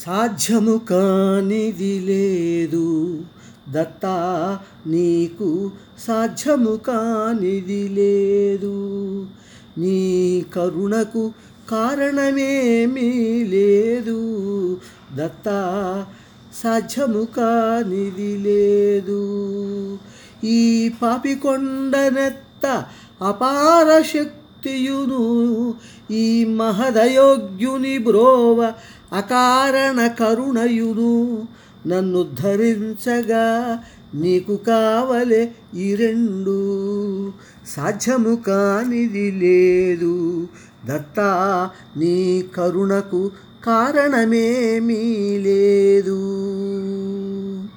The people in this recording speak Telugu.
సాధ్యము కానిది లేదు దత్తా నీకు సాధ్యము కానిది లేదు నీ కరుణకు కారణమేమీ లేదు దత్తా సాధ్యము కానిది లేదు ఈ పాపికొండనెత్త అపార శక్తియును ఈ మహదయోగ్యుని బ్రోవ అకారణ కరుణయును నన్ను ధరించగా నీకు కావలే ఈ రెండు సాధ్యము కానిది లేదు దత్తా నీ కరుణకు కారణమేమీ లేదు